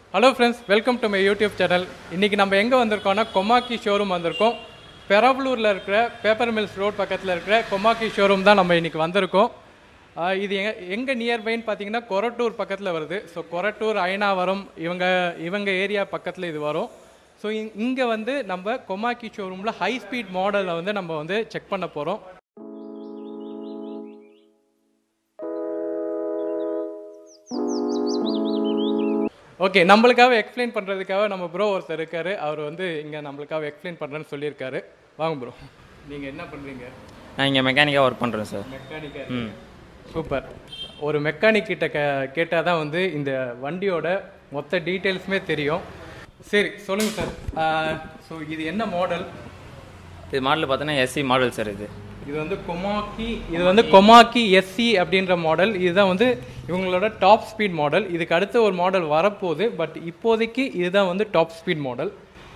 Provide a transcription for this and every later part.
Hello friends welcome to my YouTube channel இன்றைக்கி நம்ம எங்கே வந்திருக்கோம்னா கொமாக்கி ஷோரூம் வந்திருக்கோம் பெரம்பலூரில் இருக்கிற பேப்பர் மில்ஸ் ரோட் பக்கத்தில் இருக்கிற கொமாக்கி ஷோரூம் தான் நம்ம இன்றைக்கி வந்திருக்கோம் ஆஹ் இது எங்க எங்கே நியர்பைன்னு பார்த்தீங்கன்னா கொரட்டூர் பக்கத்தில் வருது ஸோ கொரட்டூர் அயனாவரம் இவங்க இவங்க ஏரியா பக்கத்தில் இது வரும் ஸோ இங்கே வந்து நம்ம கொமாக்கி ஷோரூமில் ஹை ஸ்பீட் மாடலை வந்து நம்ம வந்து செக் பண்ண போகிறோம் ஓகே நம்மளுக்காக எக்ஸ்பிளைன் பண்ணுறதுக்காக நம்ம ப்ரோ ஒருத்தர் இருக்காரு அவர் வந்து இங்கே நம்மளுக்காக எக்ஸ்பிளைன் பண்ணுறேன்னு சொல்லியிருக்காரு வாங்க ப்ரோ நீங்கள் என்ன பண்ணுறீங்க நான் இங்கே மெக்கானிக்காக ஒர்க் பண்ணுறேன் சார் மெக்கானிக்கா சூப்பர் ஒரு மெக்கானிக் கிட்ட கே கேட்டால் தான் வந்து இந்த வண்டியோட மொத்த டீட்டெயில்ஸுமே தெரியும் சரி சொல்லுங்கள் சார் ஸோ இது என்ன மாடல் இது மாடல் பார்த்தோன்னா எஸ்சி மாடல் சார் இது இது வந்து கொமாக்கி இது வந்து கொமாக்கி எஸ்சி அப்படின்ற மாடல் இதுதான் வந்து இவங்களோட டாப் ஸ்பீட் மாடல் இதுக்கு அடுத்த ஒரு மாடல் வரப்போகுது பட் இப்போதைக்கு இதுதான் வந்து டாப் ஸ்பீட் மாடல்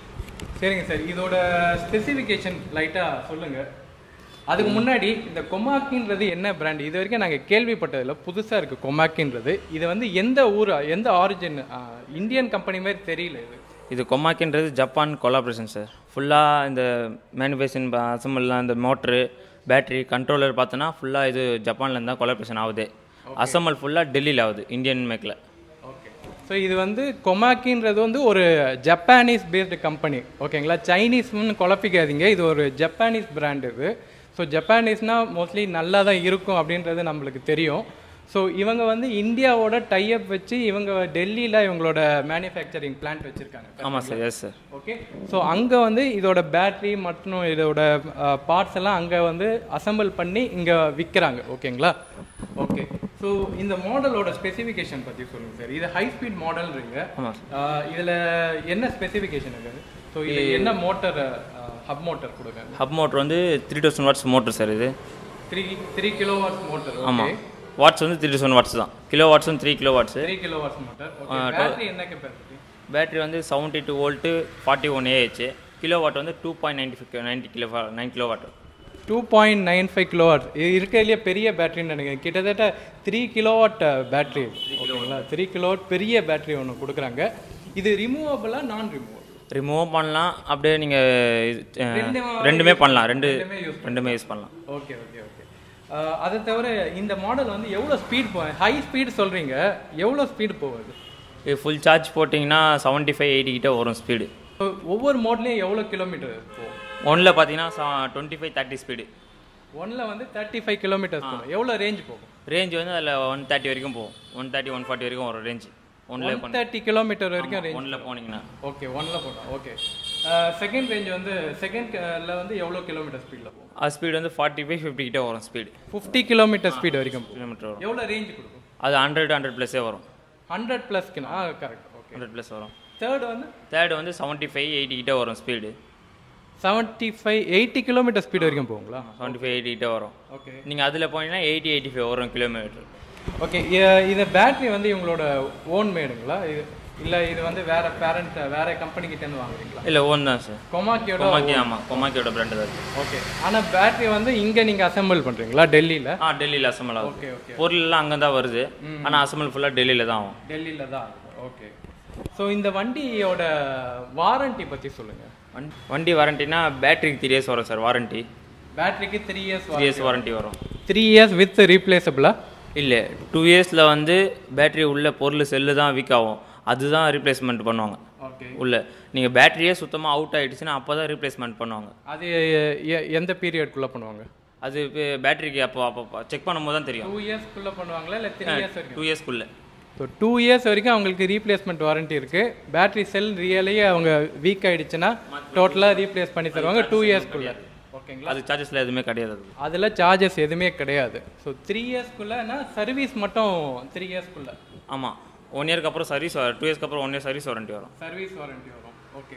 சரிங்க சார் இதோட ஸ்பெசிஃபிகேஷன் லைட்டாக சொல்லுங்கள் அதுக்கு முன்னாடி இந்த கொமாக்கின்றது என்ன பிராண்ட் இது வரைக்கும் நாங்கள் கேள்விப்பட்டதில்ல புதுசாக இருக்குது கொமாக்கின்றது இது வந்து எந்த ஊர் எந்த ஆரிஜின் இந்தியன் கம்பெனி மாதிரி தெரியல இது இது கொமாக்கின்றது ஜப்பான் கொலாபரேஷன் சார் ஃபுல்லாக இந்த மேனுஃபேக்சரிங் அசம்பிள்லாம் இந்த மோட்ரு பேட்டரி கண்ட்ரோலர் பார்த்தோன்னா ஃபுல்லாக இது ஜப்பான்லேருந்து தான் கொலாபரேஷன் ஆகுது அசம்பிள் ஃபுல்லாக டெல்லியில் ஆகுது இந்தியன் மேக்கில் ஓகே ஸோ இது வந்து கொமாக்கின்றது வந்து ஒரு ஜப்பானீஸ் பேஸ்டு கம்பெனி ஓகேங்களா சைனீஸ்னு குழப்பிக்காதீங்க இது ஒரு ஜப்பானீஸ் பிராண்ட் இது ஸோ ஜப்பானீஸ்னால் மோஸ்ட்லி நல்லா தான் இருக்கும் அப்படின்றது நம்மளுக்கு தெரியும் ஸோ இவங்க வந்து இந்தியாவோட டைஅப் வச்சு இவங்க டெல்லியில் இவங்களோட மேனுஃபேக்சரிங் பிளான்ட் வச்சுருக்காங்க ஆமாம் sir yes sir okay so அங்கே வந்து இதோட பேட்டரி மற்றும் இதோட பார்ட்ஸ் எல்லாம் அங்கே வந்து அசெம்பிள் பண்ணி இங்கே விற்கிறாங்க ஓகேங்களா ஓகே ஸோ இந்த மாடலோட ஸ்பெசிஃபிகேஷன் பற்றி சொல்லுங்கள் சார் இது ஹை ஸ்பீட் மாடல்ன்றீங்க ஆமாம் இதில் என்ன ஸ்பெசிஃபிகேஷன் இருக்குது ஸோ இது என்ன மோட்டர் ஹப் மோட்டர் கொடுங்க ஹப் மோட்ரு வந்து three thousand watts motor sir இது three three kilo watts motor okay ஆமாம் வாட்ஸ் வந்து த்ரீ தௌசண்ட் வாட்ஸ் தான் கிலோ வாட்ஸும் three kilo watts three kilo watts motor okay battery என்ன கெப்பாசிட்டி பேட்டரி வந்து seventy two volt forty one AH kilo watt வந்து two point ninety five ninety kilo nine kilo watt two point nine five kilowatt இது இருக்கிறதுலே பெரிய பேட்டரின்னு நினைக்கிறேன் கிட்டத்தட்ட three kilowatt battery ஓகேங்களா த்ரீ கிலோவாட் பெரிய பேட்டரி ஒன்று கொடுக்குறாங்க இது ரிமூவபிளா நான் ரிமூவபிள் ரிமூவ் பண்ணலாம் அப்படியே நீங்கள் ரெண்டுமே ரெண்டுமே பண்ணலாம் ரெண்டு ரெண்டுமே use ரெண்டுமே யூஸ் பண்ணலாம் ஓகே ஓகே ஓகே அதை தவிர இந்த மாடல் வந்து எவ்வளோ ஸ்பீட் போகும் ஹை ஸ்பீட் சொல்கிறீங்க எவ்வளோ ஸ்பீட் போகுது இது ஃபுல் சார்ஜ் போட்டிங்கன்னா செவன்ட்டி ஃபைவ் எயிட்டி கிட்ட வரும் ஸ்பீடு So, ஒவ்வொரு மோட்லேயும் எவ்வளோ கிலோமீட்டர் போகும் ஒன்றில் பார்த்தீங்கன்னா டுவெண்ட்டி ஃபைவ் தேர்ட்டி ஸ்பீடு ஒன்ல வந்து தேர்ட்டி ஃபைவ் கிலோமீட்டர்ஸ் போகும் எவ்வளோ ரேஞ்ச் போகும் ரேஞ்ச் வந்து அதில் ஒன் தேர்ட்டி வரைக்கும் போகும் ஒன் தேர்ட்டி ஒன் ஃபார்ட்டி வரைக்கும் வரும் ரேஞ்ச் ஒன்றில் ஒன் தேர்ட்டி கிலோமீட்டர் வரைக்கும் ரேஞ்ச் ஒன்றில் போனீங்கன்னா ஓகே ஒன்ல போட்டோம் ஓகே செகண்ட் ரேஞ்ச் வந்து செகண்ட்ல வந்து எவ்வளோ கிலோமீட்டர் ஸ்பீடில் போகும் அது ஸ்பீடு வந்து ஃபார்ட்டி ஃபைவ் ஃபிஃப்டி கிட்ட வரும் ஸ்பீடு ஃபிஃப்டி கிலோமீட்டர் ஸ்பீட் வரைக்கும் போகும் கிலோமீட்டர் வரும் எவ்வளோ ரேஞ்ச் கொடுக்கும் அது ஹண்ட்ரட் ஹண்ட்ரட் ப்ளஸ்ஸே வரும் ஹண்ட்ரட் ப்ளஸ்க்குனா ஆ கரெக்ட் ஓகே ஹண்ட்ரட் ப்ளஸ் வரும் தேர்ட் வந்து தேர்டு வந்து செவன்ட்டி ஃபைவ் எயிட்டி கிட்ட வரும் speed seventy five eighty kilometre speed வரைக்கும் போகுங்களா செவன்ட்டி ஃபைவ் எயிட்டி கிட்ட வரும் ஓகே நீங்கள் அதில் போனீங்கன்னா எயிட்டி எயிட்டி ஃபைவ் வரும் கிலோமீட்டர் ஓகே இது பேட்டரி வந்து இவங்களோட ஓன் மேடுங்களா இது இல்லை இது வந்து வேற பேரண்ட் வேற கம்பெனி கிட்டேருந்து வாங்குறீங்களா இல்லை ஓன் தான் சார் கொமாக்கியோட கொமாக்கி ஆமாம் கொமாக்கியோட பிராண்டு தான் இருக்கு. ஓகே ஆனால் பேட்டரி வந்து இங்கே நீங்கள் அசெம்பிள் பண்ணுறீங்களா டெல்லியில் ஆ டெல்லியில் அசம்பிள் ஆகும் ஓகே ஓகே பொருள்லாம் அங்கே தான் வருது ஆனால் அசம்பிள் ஃபுல்லாக டெல்லியில் தான் ஆகும் டெல்லியில் தான் ஓகே ஸோ இந்த வண்டியோட வாரண்டி பற்றி சொல்லுங்கள் வண்டி வண்டி வாரண்டினா பேட்டரிக்கு த்ரீ இயர்ஸ் வரும் சார் வாரண்டி பேட்டரிக்கு three years three years warranty வரும் த்ரீ இயர்ஸ் வித் ரீப்ளேசபிளா இல்லை டூ இயர்ஸில் வந்து பேட்டரி உள்ள பொருள் செல்லு தான் வீக் ஆகும் அதுதான் ரீப்ளேஸ்மெண்ட் பண்ணுவாங்க ஓகே உள்ள நீங்கள் பேட்டரியே சுத்தமாக அவுட் ஆகிடுச்சுன்னா அப்போ தான் ரீப்ளேஸ்மெண்ட் பண்ணுவாங்க அது எ- எந்த பீரியட்குள்ளே பண்ணுவாங்க அது பேட்டரிக்கு அப்போ அப்போ செக் பண்ணும்போது தான் தெரியும் டூ இயர்ஸ்க்குள்ளே பண்ணுவாங்களா இல்லை த்ரீ இயர்ஸ் வரைக்கும் டூ இயர்ஸ்க்குள்ளே ஸோ டூ இயர்ஸ் வரைக்கும் அவங்களுக்கு ரீப்ளேஸ்மெண்ட் வாரண்டி இருக்குது பேட்டரி செல் ரியலையே அவங்க வீக் ஆயிடுச்சுன்னா டோட்டலாக ரீப்ளேஸ் பண்ணி தருவாங்க டூ இயர்ஸ்க்குள்ளே ஓகேங்களா அது சார்ஜஸில் எதுவுமே கிடையாது அது அதில் சார்ஜஸ் எதுவுமே கிடையாது ஸோ த்ரீ இயர்ஸ்க்குள்ளேனா சர்வீஸ் மட்டும் த்ரீ இயர்ஸ்க்குள்ளே ஆமாம் ஒன் இயர்க்கு அப்புறம் சர்வீஸ் டூ இயர்ஸ்க்கு அப்புறம் ஒன் இயர் சர்வீஸ் வாரண்டி வரும் சர்வீஸ் வாரண்டி வரும் ஓகே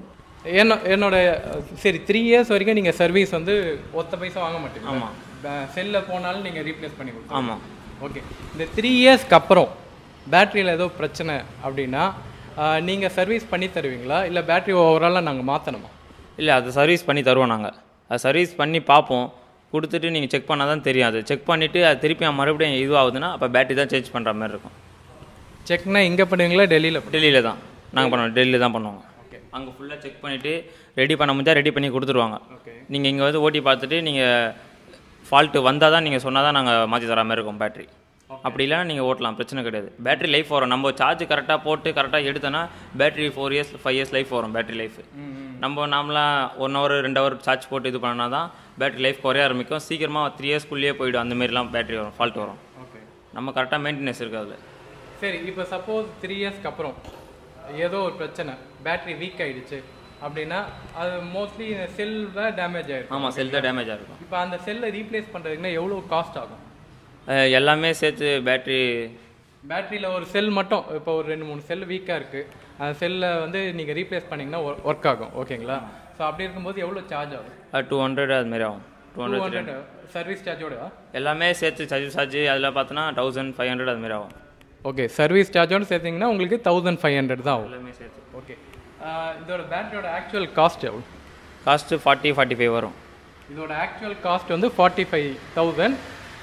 என்ன என்னோட அஹ், சரி த்ரீ இயர்ஸ் வரைக்கும் நீங்கள் சர்வீஸ் வந்து ஒத்த பைசா வாங்க மாட்டீங்க ஆமாம். செல்லில் போனாலும் நீங்கள் ரீப்ளேஸ் பண்ணி கொடுக்கலாம் ஆமாம் ஓகே இந்த த்ரீ இயர்ஸ்க்கு அப்புறம் பேட்டரியில் ஏதோ பிரச்சனை அப்படின்னா நீங்கள் சர்வீஸ் பண்ணி தருவீங்களா இல்லை பேட்டரி ஓவராலாக நாங்கள் மாற்றணுமா இல்லை அது சர்வீஸ் பண்ணி தருவோம் நாங்கள் அது சர்வீஸ் பண்ணி பார்ப்போம் கொடுத்துட்டு நீங்கள் செக் பண்ணால் தான் தெரியும் அது செக் பண்ணிவிட்டு அது திருப்பி மறுபடியும் இதுவாகுதுன்னா அப்போ பேட்டரி தான் சேஞ்ச் பண்ணுற மாதிரி இருக்கும் செக்னா இங்கே பண்ணுவீங்களா டெல்லியில் டெல்லியில் தான் நாங்கள் பண்ணுவோம் டெல்லியில் தான் பண்ணுவோம் அங்கே ஃபுல்லாக செக் பண்ணிவிட்டு ரெடி பண்ண முடிஞ்சால் ரெடி பண்ணி கொடுத்துருவாங்க ஓகே நீங்கள் இங்கே வந்து ஓட்டி பார்த்துட்டு நீங்கள் ஃபால்ட்டு வந்தால் தான் நீங்கள் சொன்னால் தான் நாங்கள் மாற்றி தர மாதிரி இருக்கும் பேட்டரி அப்படி இல்லைனா நீங்கள் ஓட்டலாம் பிரச்சனை கிடையாது பேட்டரி லைஃப் வரும் நம்ம சார்ஜ் கரெக்டாக போட்டு கரெக்டாக எடுத்தோன்னா battery four years five years life வரும் பேட்டரி லைஃப் நம்ம நாமளாக ஒன் ஹவர் ரெண்டு ஹவர் சார்ஜ் போட்டு இது பண்ணா தான் பேட்டரி லைஃப் குறைய ஆரம்பிக்கும் சீக்கிரமாக த்ரீ இயர்ஸ்க்குள்ளேயே போயிடும் அந்த மாதிரிலாம் பேட்டரி வரும் ஃபால்ட் வரும் ஓகே நம்ம கரெக்டாக மெயின்டெனன்ஸ் இருக்காது சரி இப்போ சப்போஸ் த்ரீ இயர்ஸ்க்கு அப்புறம் ஏதோ ஒரு பிரச்சனை பேட்டரி வீக் ஆயிடுச்சு அப்படின்னா அது மோஸ்ட்லி செல்ல டேமேஜ் ஆயிடும் ஆமாம் செல் தான் டேமேஜ் ஆகிருக்கும் இப்போ அந்த செல்லை ரீப்ளேஸ் பண்ணுறதுக்குன்னா எவ்வளோ காஸ்ட் ஆகும் அஹ் எல்லாமே சேர்த்து பேட்டரி பேட்டரியில் ஒரு செல் மட்டும் இப்போ ஒரு ரெண்டு மூணு செல் வீக்காக இருக்குது அந்த செல்லை வந்து நீங்கள் ரீப்ளேஸ் பண்ணிங்கன்னா ஒர்க் ஆகும் ஓகேங்களா ஸோ அப்படி இருக்கும்போது எவ்வளோ சார்ஜ் ஆகும் டூ ஹண்ட்ரட் அது மாதிரி ஆகும் two two hundred hundred service சார்ஜோட எல்லாமே சேர்த்து சார்ஜ் சார்ஜ் அதில் பார்த்தோன்னா தௌசண்ட் ஃபைவ் ஹண்ட்ரட் அது மாதிரி ஆகும் ஓகே சர்வீஸ் சார்ஜோட சேர்த்திங்கன்னா உங்களுக்கு தௌசண்ட் ஃபைவ் ஹண்ட்ரட் தான் ஆகும் எல்லாமே சேர்த்து ஓகே இதோட பேட்டரியோட ஆக்சுவல் காஸ்ட் எவ்வளோ காஸ்ட்டு ஃபார்ட்டி ஃபார்ட்டி ஃபைவ் வரும் இதோட ஆக்சுவல் காஸ்ட் வந்து ஃபார்ட்டி ஃபைவ் தௌசண்ட்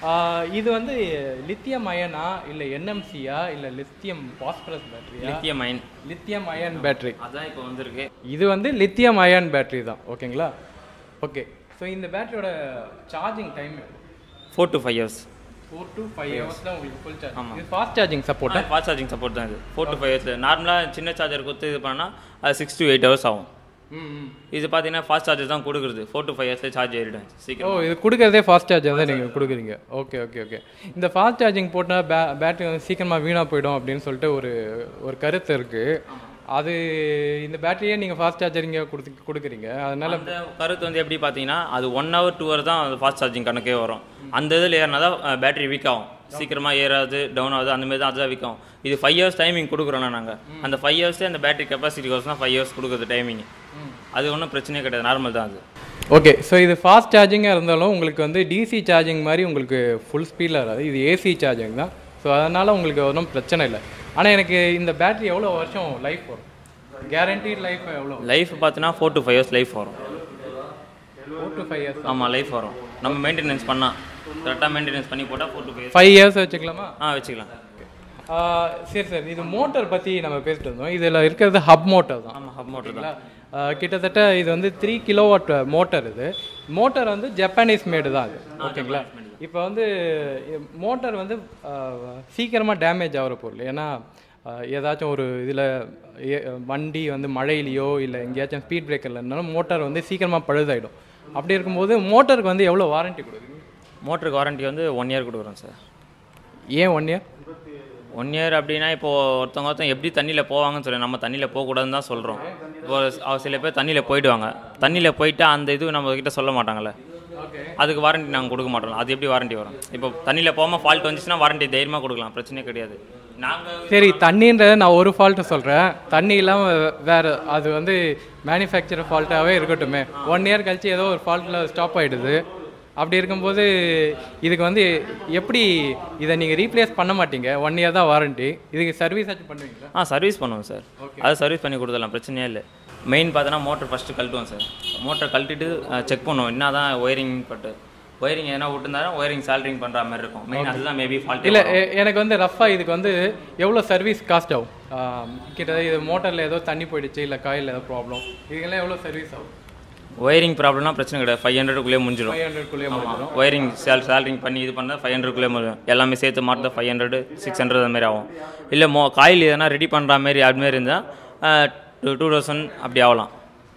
இது வந்து லித்தியம் அயனா இல்லை என்எம்சியா இல்லை லித்தியம் பாஸ்பரஸ் பேட்டரியா lithium ion lithium ion battery அதான் இப்போ வந்திருக்கு இது வந்து லித்தியம் அயன் பேட்டரி தான் ஓகேங்களா ஓகே ஸோ இந்த பேட்டரியோட charging time four to five years four to five hours தான் உங்களுக்கு ஃபுல் சார்ஜ் இது ஃபாஸ்ட் சார்ஜிங் சப்போர்ட்டா ஃபாஸ்ட் சார்ஜிங் சப்போர்ட் தான் இது ஃபோர் டு ஃபைவ் இயர்ஸ் நார்மலாக சின்ன சார்ஜர் கொடுத்து இது பண்ணால் அது சிக்ஸ் டு எயிட் ஹவர்ஸ் ஆகும் ம் ம் இது பார்த்தீங்கன்னா ஃபாஸ்ட் சார்ஜர் தான் கொடுக்குறது ஃபோர் டு ஃபைவ் இயர்ஸ்லேயே சார்ஜ் ஏறிடும் ஓ சீக்கிரம் இது கொடுக்கறதே ஃபாஸ்ட் சார்ஜர் தான் நீங்கள் கொடுக்குறீங்க ஓகே ஓகே ஓகே இந்த ஃபாஸ்ட் சார்ஜிங் போட்டால் பே பேட்டரி வந்து சீக்கிரமாக வீணாக போயிடும் அப்படின்னு சொல்லிட்டு ஒரு ஒரு கருத்து இருக்குது அது இந்த பேட்டரியே நீங்கள் ஃபாஸ்ட் சார்ஜரிங்க கொடுத்து கொடுக்குறீங்க அதனால அந்த கருத்து வந்து எப்படி பார்த்தீங்கன்னா அது ஒன் ஹவர் டூ ஹவர் தான் அது ஃபாஸ்ட் சார்ஜிங் கணக்கே வரும் அந்த இதில் ஏறினா தான் பேட்டரி வீக் ஆகும் சீக்கிரமாக ஏறாது டவுன் ஆகுது அந்த மாதிரி தான் அதுதான் வீக் ஆகும் இது ஃபைவ் இயர்ஸ் டைமிங் கொடுக்குறோம்னா நாங்கள் அந்த ஃபைவ் இயர்ஸே அந்த பேட்டரி கெப்பாசிட்டி கோர்ஸ் தான் ஃபைவ் இயர்ஸ் கொடுக்குறது டைமிங் அது ஒன்றும் பிரச்சனையே கிடையாது நார்மல் தான் அது ஓகே ஸோ இது ஃபாஸ்ட் சார்ஜிங்காக இருந்தாலும் உங்களுக்கு வந்து டிசி சார்ஜிங் மாதிரி உங்களுக்கு ஃபுல் ஸ்பீடில் வராது இது ஏசி சார்ஜிங் தான் ஸோ அதனால் உங்களுக்கு ஒன்றும் பிரச்சனை இல்லை ஆனால் எனக்கு இந்த பேட்டரி எவ்வளோ வருஷம் லைஃப் வரும் கேரண்டி லைஃப் எவ்வளோ லைஃப் பார்த்தீங்கன்னா four to five years life வரும் ஃபோர் டு ஃபைவ் இயர்ஸ் ஆமாம் லைஃப் வரும் நம்ம மெயின்டெனன்ஸ் பண்ணால் கரெக்டாக மெயின்டெனன்ஸ் பண்ணி போட்டால் four to five five years வச்சுக்கலாமா ஆ வச்சுக்கலாம் ஆ, சரி சார் இது மோட்டார் பற்றி நம்ம பேசிட்டு இருந்தோம் இதில் இருக்கிறது ஹப் மோட்டார் தான் ஆமாம் ஹப் மோட்டர் தான் ஓகேங்களா? ஆ, கிட்டத்தட்ட இது வந்து த்ரீ கிலோவாட் மோட்டார் இது மோட்டார் வந்து ஜப்பானீஸ் மேடு தான் அது ஓகேங்களா இப்போ வந்து மோட்டார் வந்து சீக்கிரமாக டேமேஜ் ஆகிற பொருள் ஏன்னா ஆ, ஏதாச்சும் ஒரு இதில் வண்டி வந்து மழையிலையோ இல்லை எங்கேயாச்சும் ஸ்பீட் பிரேக்கரில் இருந்தாலும் மோட்டார் வந்து சீக்கிரமாக பழுதாயிடும் அப்படி இருக்கும்போது மோட்டாருக்கு வந்து எவ்வளோ வாரண்டி கொடுக்குறீங்க மோட்டருக்கு வாரண்டி வந்து ஒன் இயர் கொடுக்குறோம் சார் ஏன் ஒன் இயர் ஒன் இயர் அப்படின்னா இப்போ ஒருத்தவங்க ஒருத்தவங்க எப்படி தண்ணியில் போவாங்கன்னு சொல்லி நம்ம தண்ணியில் போகக்கூடாதுன்னு தான் சொல்கிறோம் இப்போ அவ- சில பேர் தண்ணியில் போயிடுவாங்க தண்ணியில் போயிட்டு அந்த இது நம்ம கிட்ட சொல்ல மாட்டாங்கல்ல ஓகே அதுக்கு வாரண்டி நாங்கள் கொடுக்க மாட்டோம் அது எப்படி வாரண்டி வரும் இப்போ தண்ணியில் போகாமல் ஃபால்ட் வந்துச்சுன்னா வாரண்டி தைரியமாக கொடுக்கலாம் பிரச்சனையே கிடையாது நாங்கள் சரி தண்ணின்ற நான் ஒரு ஃபால்ட்டு சொல்கிறேன் தண்ணி இல்லாமல் வேறு அது வந்து மேனுஃபேக்சர் ஃபால்ட்டாகவே இருக்கட்டுமே ஒன் இயர் கழிச்சு ஏதோ ஒரு ஃபால்ட்டில் ஸ்டாப் ஆகிடுது அப்படி இருக்கும்போது இதுக்கு வந்து எப்படி இதை நீங்கள் ரீப்ளேஸ் பண்ண மாட்டீங்க ஒன் இயர் தான் வாரண்டி இதுக்கு சர்வீஸ் ஆச்சு பண்ணுவீங்களா ஆ சர்வீஸ் பண்ணுவோம் சார் அது சர்வீஸ் பண்ணி கொடுத்துடலாம் பிரச்சனையே இல்லை மெயின் பார்த்தோன்னா மோட்டர் ஃபஸ்ட்டு கழட்டுவோம் சார் மோட்டர் கழட்டிட்டு செக் பண்ணுவோம் என்ன தான் ஒயரிங் பட்டு ஒயரிங் எதனா விட்டுருந்தாலும் ஒயரிங் சால்ட்ரிங் பண்ணுற மாதிரி இருக்கும் மெயின் அதுதான் மேபி ஃபால்ட் இல்லை எனக்கு வந்து ரஃபாக இதுக்கு வந்து எவ்வளோ சர்வீஸ் காஸ்ட் ஆகும் ஆம், கிட்டத்தட்ட இது மோட்டரில் ஏதோ தண்ணி போயிடுச்சு இல்லை காயில் ஏதோ ப்ராப்ளம் இதுக்கெல்லாம் எவ்வளோ சர்வீஸ் ஆகும் ஒயரிங் ப்ராப்ளம்னா பிரச்சனை கிடையாது ஃபைவ் ஹண்ட்ரட்குள்ளேயே முடிஞ்சிடும் ஃபைவ் ஹண்ட்ரட்குள்ளேயே முடிஞ்சிடும் ஒயரிங் சேல் சேலரிங் பண்ணி இது பண்ணால் ஃபைவ் ஹண்ட்ரட்குள்ளே முடியும் எல்லாமே சேர்த்து மாட்ட ஃபைவ் ஹண்ட்ரட் சிக்ஸ் ஹண்ட்ரட் அந்த மாதிரி ஆகும் இல்லை மோ காயில் எதனா ரெடி பண்ணுற மாதிரி அது மாதிரி இருந்தால் டூ டூ தௌசண்ட் அப்படி ஆகலாம்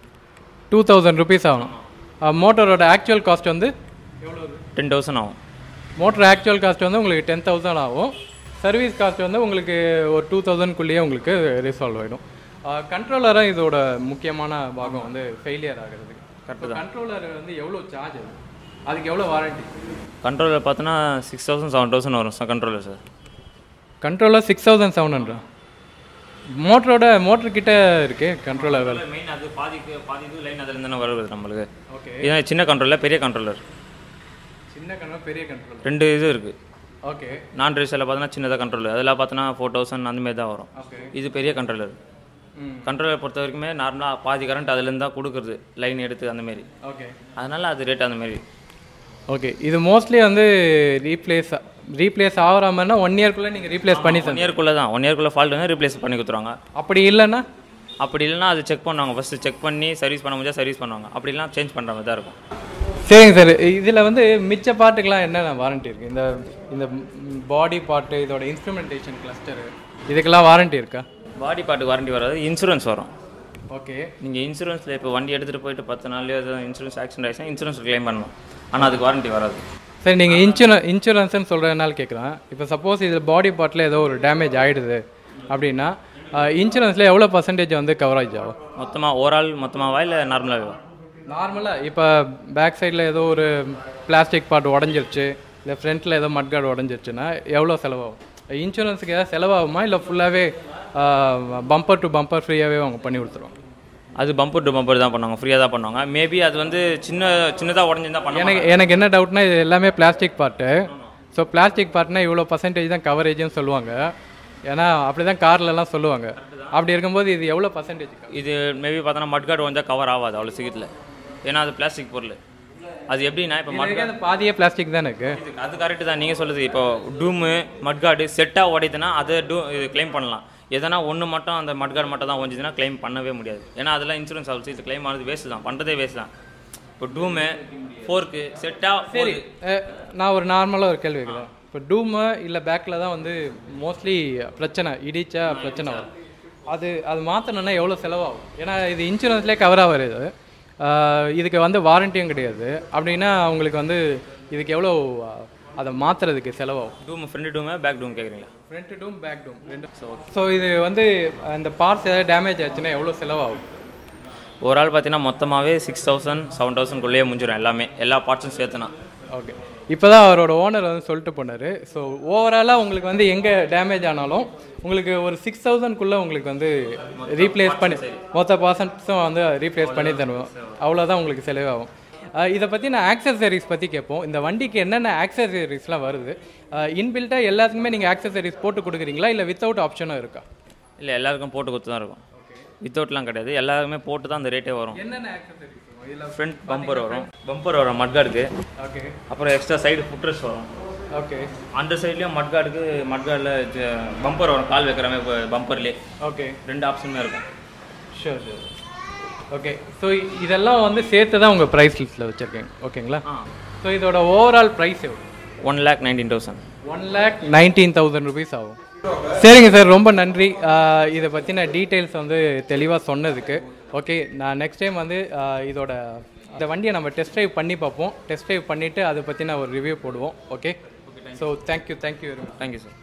டூ தௌசண்ட் ருபீஸ் ஆகும் மோட்டரோட ஆக்சுவல் காஸ்ட் வந்து எவ்வளோ டென் தௌசண்ட் ஆகும் மோட்டர் ஆக்சுவல் காஸ்ட் வந்து உங்களுக்கு டென் தௌசண்ட் ஆகும் சர்வீஸ் காஸ்ட் வந்து உங்களுக்கு ஒரு டூ தௌசண்ட்குள்ளேயே உங்களுக்கு ரிசால்வ் ஆகிடும் கண்ட்ரோலராக இதோட முக்கியமான பாகம் வந்து ஃபெயிலியர் ஆகிறது கரெக்டாக கண்ட்ரோலர் வந்து எவ்வளோ சார்ஜ் அது அதுக்கு எவ்வளோ வாரண்டி கண்ட்ரோலர் பார்த்தோன்னா சிக்ஸ் தௌசண்ட் செவன் தௌசண்ட் வரும் sir controller sir controller six thousand seven hundred மோட்டரோட மோட்டர் கிட்ட இருக்கு கண்ட்ரோலர் வேலை மெயின் அது பாதிக்கு பாதி இது லைன் அதில் தானே வருது நம்மளுக்கு ஓகே இதான் சின்ன கண்ட்ரோலர் பெரிய கண்ட்ரோலர் சின்ன கண்ட்ரோல் பெரிய கண்ட்ரோலர் ரெண்டு இது இருக்குது ஓகே நான் ட்ரெஸ்ஸில் பார்த்தோன்னா சின்னதாக கண்ட்ரோலர் அதில் பார்த்தோன்னா ஃபோர் தௌசண்ட் அந்த மாதிரி தான் வரும் ஓகே இது பெரிய கண்ட்ரோலர் ம் கண்ட்ரோலர் பொறுத்த வரைக்குமே நார்மலாக பாதி கரண்ட் அதுலேருந்து தான் கொடுக்குறது லைன் எடுத்து அந்த மாதிரி ஓகே அதனால அது ரேட் அந்த மாதிரி ஓகே இது மோஸ்ட்லி வந்து ரீப்ளேஸ் ரீப்ளேஸ் ஆகிற மாதிரினா ஒன் இயர்க்குள்ளே நீங்கள் ரீப்ளேஸ் பண்ணி ஒன் இயர்க்குள்ளே தான் ஒன் இயர்க்குள்ளே ஃபால்ட் வந்து ரீப்ளேஸ் பண்ணி கொடுத்துருவாங்க அப்படி இல்லைன்னா அப்படி இல்லைன்னா அது செக் பண்ணுவாங்க ஃபஸ்ட்டு செக் பண்ணி சர்வீஸ் பண்ண முடிஞ்சா சர்வீஸ் பண்ணுவாங்க அப்படி இல்லைனா சேஞ்ச் பண்ணுற மாதிரி தான் இருக்கும் சரிங்க சார் இதில் வந்து மிச்ச பார்ட்டுக்கெலாம் என்னென்ன வாரண்ட்டி இருக்குது இந்த இந்த பாடி பார்ட்டு இதோட இன்ஸ்ட்ருமெண்டேஷன் கிளஸ்டரு இதுக்கெல்லாம் வாரண்ட்டி இருக்கா பாடி பார்ட்டுக்கு வாரண்டி வராது இன்சூரன்ஸ் வரும் ஓகே நீங்கள் இன்சூரன்ஸில் இப்போ வண்டி எடுத்துகிட்டு போயிட்டு பத்து நாள்லயோ எதுவும் இன்சூரன்ஸ் ஆக்சிடென்ட் ஆயிடுச்சுன்னா இன்சூரன்ஸ் க்ளைம் பண்ணணும் ஆனால் அதுக்கு வாரண்டி வராது சரி நீங்கள் இன்சூரன்ஸ் இன்சூரன்ஸ்னு சொல்கிறதுனால கேட்குறேன் இப்போ சப்போஸ் இதில் பாடி பார்ட்டில் ஏதோ ஒரு டேமேஜ் ஆகிடுது அப்படின்னா இன்சூரன்ஸில் எவ்வளோ பர்சன்டேஜ் வந்து கவரேஜ் ஆகும் மொத்தமாக ஓவரால் மொத்தமாகவா இல்லை நார்மலாகவா நார்மலாக இப்போ பேக் சைடில் ஏதோ ஒரு பிளாஸ்டிக் பார்ட் உடஞ்சிருச்சு இல்லை ஃப்ரண்ட்டில் ஏதோ மட்கார்டு உடஞ்சிருச்சுன்னா எவ்வளோ செலவாகும் இன்சூரன்ஸுக்கு ஏதாவது செலவாகுமா இல்லை ஃபுல்லாகவே பம்பர் டு பம்பர் ஃப்ரீயாகவே அவங்க பண்ணி கொடுத்துருவாங்க அது பம்பர் டு பம்பர் தான் பண்ணுவாங்க ஃப்ரீயாக தான் பண்ணுவாங்க மேபி அது வந்து சின்ன சின்னதாக உடஞ்சிருந்தா பண்ண எனக்கு எனக்கு என்ன டவுட்னா இது எல்லாமே பிளாஸ்டிக் பார்ட்டு ஸோ பிளாஸ்டிக் பார்ட்னா இவ்வளோ பர்சன்டேஜ் தான் கவரேஜ்னு சொல்லுவாங்க ஏன்னா அப்படி தான் கார்லலாம் சொல்லுவாங்க அப்படி இருக்கும்போது இது எவ்வளோ பர்சன்டேஜ் இது மேபி பார்த்தோன்னா மட்கார்டு வந்தால் கவர் ஆகாது அவ்வளோ சீக்கிரத்தில் ஏன்னா அது பிளாஸ்டிக் பொருள் அது எப்படின்னா இப்போ மட் அந்த பாதியே பிளாஸ்டிக் தானே இருக்கு இது- அது கரெக்டு தான் நீங்கள் சொல்லுது இப்போ டூமு மட்கார்டு செட்டாக உடையுதுன்னா அதை டூ இது க்ளைம் பண்ணலாம் எதனா ஒன்று மட்டும் அந்த மட்கார்டு மட்டும் தான் ஒஞ்சுதுன்னா க்ளைம் பண்ணவே முடியாது ஏன்னா அதெல்லாம் இன்சூரன்ஸ் ஆகுது இது க்ளைம் ஆனது வேஸ்ட் தான் பண்ணுறதே வேஸ்ட் தான் இப்போ டூமு ஃபோர்க்கு செட்டாக சரி அஹ், நான் ஒரு நார்மலாக ஒரு கேள்வி கேட்குறேன் இப்போ டூமு இல்லை பேக்கில் தான் வந்து மோஸ்ட்லி பிரச்சனை இடிச்சா பிரச்சனை வரும் அது அது மாற்றணுன்னா எவ்வளோ செலவாகும் ஏன்னா இது இன்சூரன்ஸ்லேயே கவர் ஆகிறது இதுக்கு வந்து வாரண்டியும் கிடையாது அப்படின்னா உங்களுக்கு வந்து இதுக்கு எவ்வளோ அஹ், அதை மாற்றுறதுக்கு செலவாகும் டூமு ஃப்ரண்ட் டூமு பேக் டூம் கேட்குறீங்களா ஃப்ரண்ட் டூம் பேக் டூம் ரெண்டு ஸோ இது வந்து அந்த பார்ட்ஸ் ஏதாவது டேமேஜ் ஆச்சுன்னா எவ்வளோ செலவாகும் ஒரு ஆள் பார்த்தீங்கன்னா மொத்தமாகவே சிக்ஸ் தௌசண்ட் செவன் தௌசண்ட்குள்ளேயே முடிஞ்சிடும் எல்லாமே எல்லா பார்ட்ஸும் சேர்த்துனா ஓகே இப்போ தான் அவரோட ஓனர் வந்து சொல்லிட்டு போனார் ஸோ ஓவராலாக உங்களுக்கு வந்து எங்கே டேமேஜ் ஆனாலும் உங்களுக்கு ஒரு சிக்ஸ் தௌசண்ட்குள்ளே உங்களுக்கு வந்து ரீப்ளேஸ் பண்ணி மொத்த பர்சன்ட்ஸும் வந்து ரீப்ளேஸ் பண்ணி தருவோம் அவ்வளோதான் உங்களுக்கு செலவாகும் அஹ் இதை பற்றி நான் ஆக்சசரிஸ் பற்றி கேட்போம் இந்த வண்டிக்கு என்னென்ன ஆக்சசரிஸ்லாம் வருது இன்பில்ட்டாக எல்லாத்துக்குமே நீங்கள் ஆக்சசரிஸ் போட்டு கொடுக்குறீங்களா இல்லை வித்தவுட் ஆப்ஷனும் இருக்கா இல்லை எல்லாருக்கும் போட்டு கொடுத்து தான் இருக்கும் வித்தவுட்லாம் கிடையாது எல்லாருமே போட்டு தான் அந்த ரேட்டே வரும் என்னென்ன ஆக்சசரிஸ் இதில் ஃப்ரண்ட் பம்பர் வரும் பம்பர் வரும் மட்கார்டுக்கு ஓகே அப்புறம் எக்ஸ்ட்ரா சைடு ஃபுட்ரஸ் வரும் ஓகே அந்த சைட்லேயும் மட்கார்டுக்கு மட்கார்டில் பம்பர் வரும் கால் வைக்கிற மாதிரி பம்பர்லேயே ஓகே ரெண்டு ஆப்ஷனுமே இருக்கும் ஷூர் ஷூர் ஓகே ஸோ இதெல்லாம் வந்து சேர்த்து தான் உங்கள் ப்ரைஸ் லிஸ்ட்டில் வச்சுருக்கீங்க ஓகேங்களா ஆ ஸோ இதோட ஓவரால் ப்ரைஸ் எவ்வளோ one lakh nineteen thousand one lakh nineteen thousand rupees ஆகும் சரிங்க சார் ரொம்ப நன்றி ஆஹ் இதை பற்றின டீட்டெயில்ஸ் வந்து தெளிவாக சொன்னதுக்கு ஓகே நான் நெக்ஸ்ட் டைம் வந்து ஆஹ் இதோட இந்த வண்டியை நம்ம டெஸ்ட் ட்ரைவ் பண்ணி பார்ப்போம் டெஸ்ட் ட்ரைவ் பண்ணிவிட்டு அதை பற்றின ஒரு ரிவ்யூ போடுவோம் okay so thank you thank you very much thank you sir